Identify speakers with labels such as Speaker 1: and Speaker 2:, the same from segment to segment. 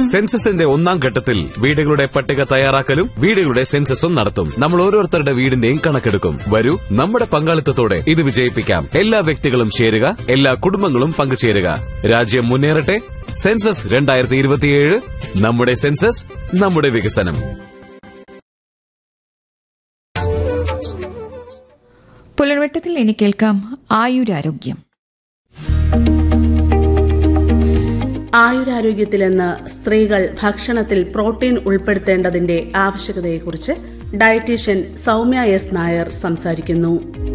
Speaker 1: സെൻസസിന്റെ ഒന്നാം ഘട്ടത്തിൽ വീടുകളുടെ പട്ടിക തയ്യാറാക്കലും വീടുകളുടെ സെൻസസും നടത്തും നമ്മൾ ഓരോരുത്തരുടെ വീടിന്റെയും കണക്കെടുക്കും വരൂ നമ്മുടെ പങ്കാളിത്തത്തോടെ ഇത് വിജയിപ്പിക്കാം എല്ലാ വ്യക്തികളും ചേരുക എല്ലാ കുടുംബങ്ങളും പങ്കുചേരുക രാജ്യം മുന്നേറട്ടെ സെൻസസ് രണ്ടായിരത്തി ഇരുപത്തിയേഴ് നമ്മുടെ സെൻസസ് നമ്മുടെ വികസനം
Speaker 2: പുലർവെട്ടത്തിൽ ഇനി കേൾക്കാം ആയുരാരോഗ്യം
Speaker 3: ആയുരാരോഗ്യത്തിലെന്ന് സ്ത്രീകൾ ഭക്ഷണത്തിൽ പ്രോട്ടീൻ ഉൾപ്പെടുത്തേണ്ടതിന്റെ ആവശ്യകതയെക്കുറിച്ച് ഡയറ്റീഷ്യൻ സൗമ്യ എസ് നായർ സംസാരിക്കുന്നു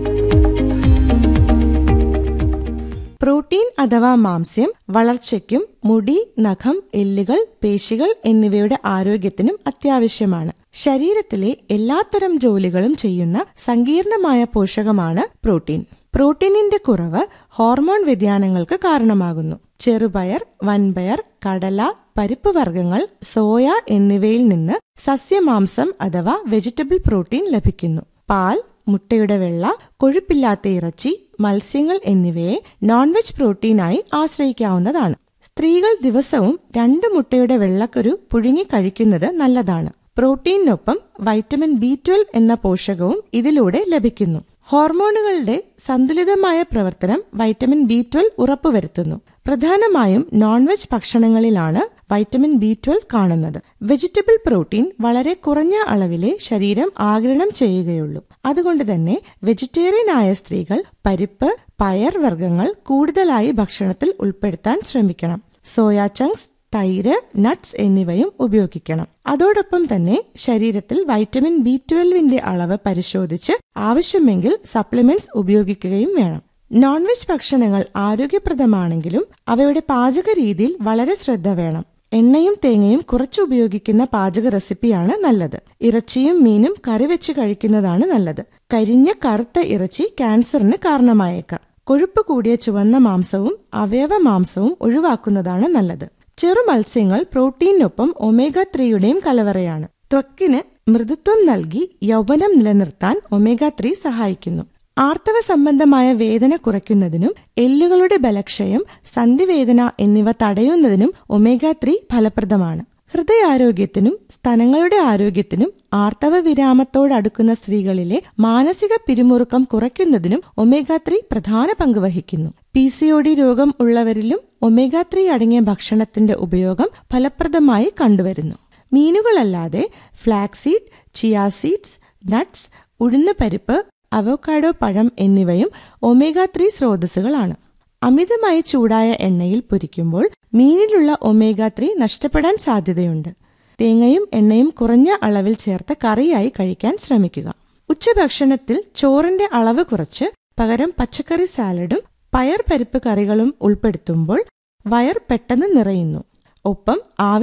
Speaker 4: പ്രോട്ടീൻ അഥവാ മാംസ്യം വളർച്ചയ്ക്കും മുടി നഖം എല്ലുകൾ പേശികൾ എന്നിവയുടെ ആരോഗ്യത്തിനും അത്യാവശ്യമാണ് ശരീരത്തിലെ എല്ലാത്തരം ജോലികളും ചെയ്യുന്ന സങ്കീർണമായ പോഷകമാണ് പ്രോട്ടീൻ പ്രോട്ടീനിന്റെ കുറവ് ഹോർമോൺ വ്യതിയാനങ്ങൾക്ക് കാരണമാകുന്നു ചെറുപയർ വൻപയർ കടല പരിപ്പ് വർഗ്ഗങ്ങൾ സോയ എന്നിവയിൽ നിന്ന് സസ്യമാംസം അഥവാ വെജിറ്റബിൾ പ്രോട്ടീൻ ലഭിക്കുന്നു പാൽ മുട്ടയുടെ വെള്ള കൊഴുപ്പില്ലാത്ത ഇറച്ചി മത്സ്യങ്ങൾ എന്നിവയെ നോൺ വെജ് പ്രോട്ടീനായി ആശ്രയിക്കാവുന്നതാണ് സ്ത്രീകൾ ദിവസവും രണ്ട് മുട്ടയുടെ വെള്ളക്കരു പുഴുങ്ങി കഴിക്കുന്നത് നല്ലതാണ് പ്രോട്ടീനൊപ്പം വൈറ്റമിൻ ബി ട്വൽവ് എന്ന പോഷകവും ഇതിലൂടെ ലഭിക്കുന്നു ഹോർമോണുകളുടെ സന്തുലിതമായ പ്രവർത്തനം വൈറ്റമിൻ ബി ട്വൽവ് ഉറപ്പുവരുത്തുന്നു പ്രധാനമായും നോൺ വെജ് ഭക്ഷണങ്ങളിലാണ് വൈറ്റമിൻ ബി ട്വൽവ് കാണുന്നത് വെജിറ്റബിൾ പ്രോട്ടീൻ വളരെ കുറഞ്ഞ അളവിലെ ശരീരം ആഗിരണം ചെയ്യുകയുള്ളൂ അതുകൊണ്ട് തന്നെ വെജിറ്റേറിയൻ ആയ സ്ത്രീകൾ പരിപ്പ് പയർ വർഗ്ഗങ്ങൾ കൂടുതലായി ഭക്ഷണത്തിൽ ഉൾപ്പെടുത്താൻ ശ്രമിക്കണം സോയാ ചങ്ക്സ് തൈര് നട്ട്സ് എന്നിവയും ഉപയോഗിക്കണം അതോടൊപ്പം തന്നെ ശരീരത്തിൽ വൈറ്റമിൻ ബി ട്വൽവിന്റെ അളവ് പരിശോധിച്ച് ആവശ്യമെങ്കിൽ സപ്ലിമെന്റ്സ് ഉപയോഗിക്കുകയും വേണം നോൺ വെജ് ഭക്ഷണങ്ങൾ ആരോഗ്യപ്രദമാണെങ്കിലും അവയുടെ പാചക രീതിയിൽ വളരെ ശ്രദ്ധ വേണം എണ്ണയും തേങ്ങയും കുറച്ച് ഉപയോഗിക്കുന്ന പാചക റെസിപ്പിയാണ് നല്ലത് ഇറച്ചിയും മീനും കറി വെച്ച് കഴിക്കുന്നതാണ് നല്ലത് കരിഞ്ഞ കറുത്ത ഇറച്ചി ക്യാൻസറിന് കാരണമായേക്കാം കൊഴുപ്പ് കൂടിയ ചുവന്ന മാംസവും അവയവ മാംസവും ഒഴിവാക്കുന്നതാണ് നല്ലത് ചെറു മത്സ്യങ്ങൾ പ്രോട്ടീനൊപ്പം ഒമേഗ ത്രീയുടെയും കലവറയാണ് ത്വക്കിന് മൃദുത്വം നൽകി യൗവനം നിലനിർത്താൻ ഒമേഗ ത്രീ സഹായിക്കുന്നു ആർത്തവ സംബന്ധമായ വേദന കുറയ്ക്കുന്നതിനും എല്ലുകളുടെ ബലക്ഷയം സന്ധിവേദന എന്നിവ തടയുന്നതിനും ഒമേഗ ത്രീ ഫലപ്രദമാണ് ഹൃദയാരോഗ്യത്തിനും സ്തനങ്ങളുടെ ആരോഗ്യത്തിനും ആർത്തവ വിരാമത്തോടടുക്കുന്ന സ്ത്രീകളിലെ മാനസിക പിരിമുറുക്കം കുറയ്ക്കുന്നതിനും ഒമേഗ ത്രീ പ്രധാന പങ്ക് വഹിക്കുന്നു പി സി ഒ ഡി രോഗം ഉള്ളവരിലും ഒമേഗ ത്രീ അടങ്ങിയ ഭക്ഷണത്തിന്റെ ഉപയോഗം ഫലപ്രദമായി കണ്ടുവരുന്നു മീനുകളല്ലാതെ ഫ്ലാക്സീഡ് ചിയാ സീഡ്സ് നട്ട്സ് ഉഴുന്ന പരിപ്പ് അവോക്കാഡോ പഴം എന്നിവയും ഒമേഗ ത്രീ സ്രോതസ്സുകളാണ് അമിതമായി ചൂടായ എണ്ണയിൽ പൊരിക്കുമ്പോൾ മീനിലുള്ള ഒമേഗ ത്രീ നഷ്ടപ്പെടാൻ സാധ്യതയുണ്ട് തേങ്ങയും എണ്ണയും കുറഞ്ഞ അളവിൽ ചേർത്ത് കറിയായി കഴിക്കാൻ ശ്രമിക്കുക ഉച്ചഭക്ഷണത്തിൽ ചോറിന്റെ അളവ് കുറച്ച് പകരം പച്ചക്കറി സാലഡും പയർ പരിപ്പ് കറികളും ഉൾപ്പെടുത്തുമ്പോൾ വയർ പെട്ടെന്ന് നിറയുന്നു ഒപ്പം ആവശ്യ